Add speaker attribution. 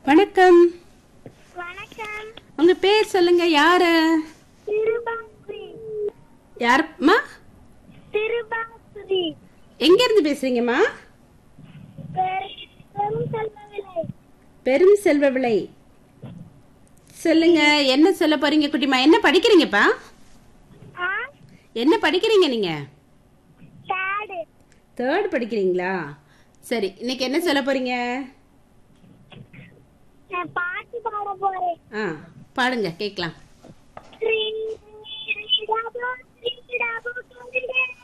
Speaker 1: வணக்கம்
Speaker 2: வணக்கம்
Speaker 1: உங்க பேர் சொல்லுங்க யாரு
Speaker 2: திருபாசுரி
Speaker 1: யாரும்மா
Speaker 2: திருபாசுரி
Speaker 1: எங்க இருந்து பேசுறீங்கம்மா
Speaker 2: பெரும் செல்வவில்லை
Speaker 1: பெரும் செல்வ விலை சொல்லுங்க என்ன சொல்ல போறீங்க குட்டிமா என்ன படிக்கிறீங்கப்பா
Speaker 2: ஆ
Speaker 1: என்ன படிக்கிறீங்க நீங்க
Speaker 2: காடு
Speaker 1: தேர்ட் படிக்கிறீங்களா சரி இன்னைக்கு என்ன சொல்ல போறீங்க
Speaker 2: நான் பாட்டு பாட போறேன்
Speaker 1: ஆ பாடுங்க கேட்கலாம்
Speaker 2: ஸ்ரீ ஸ்ரீ ராபோ ஸ்ரீ ராபோ சொல்லுங்க